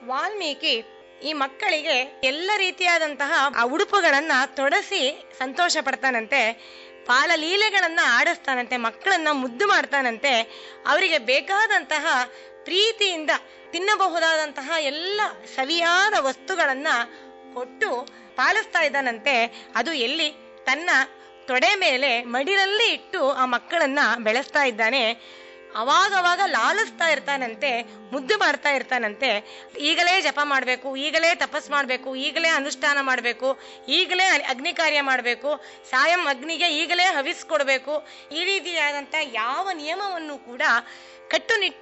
ವಾಲ್ಮೀಕಿ ಈ ಮಕ್ಕಳಿಗೆ ಎಲ್ಲ ರೀತಿಯಾದಂತಹ ಆ ಉಡುಪುಗಳನ್ನ ತೊಡಸಿ ಸಂತೋಷ ಪಡ್ತಾನಂತೆ ಬಾಲಲೀಲೆಗಳನ್ನ ಆಡಿಸ್ತಾನಂತೆ ಮಕ್ಕಳನ್ನ ಮುದ್ದು ಮಾಡ್ತಾನಂತೆ ಅವರಿಗೆ ಬೇಕಾದಂತಹ ಪ್ರೀತಿಯಿಂದ ತಿನ್ನಬಹುದಾದಂತಹ ಎಲ್ಲ ಸವಿಯಾದ ವಸ್ತುಗಳನ್ನ ಕೊಟ್ಟು ಪಾಲಿಸ್ತಾ ಇದ್ದಾನಂತೆ ಅದು ಎಲ್ಲಿ ತನ್ನ ತೊಡೆ ಮೇಲೆ ಮಡಿಲಲ್ಲಿ ಇಟ್ಟು ಆ ಮಕ್ಕಳನ್ನ ಬೆಳೆಸ್ತಾ ಇದ್ದಾನೆ ಅವಾಗವಾಗ ಲಾಲಿಸ್ತಾ ಇರ್ತಾನಂತೆ ಮುದ್ದು ಮಾಡ್ತಾ ಇರ್ತಾನಂತೆ ಈಗಲೇ ಜಪ ಮಾಡಬೇಕು ಈಗಲೇ ತಪಸ್ ಮಾಡಬೇಕು ಈಗಲೇ ಅನುಷ್ಠಾನ ಮಾಡಬೇಕು ಈಗಲೇ ಅಗ್ನಿ ಕಾರ್ಯ ಮಾಡಬೇಕು ಸಾಯಂ ಅಗ್ನಿಗೆ ಈಗಲೇ ಹವಿಸ್ ಕೊಡಬೇಕು ಈ ರೀತಿಯಾದಂಥ ಯಾವ ನಿಯಮವನ್ನು ಕೂಡ ಕಟ್ಟುನಿಟ್ಟಾಗಿ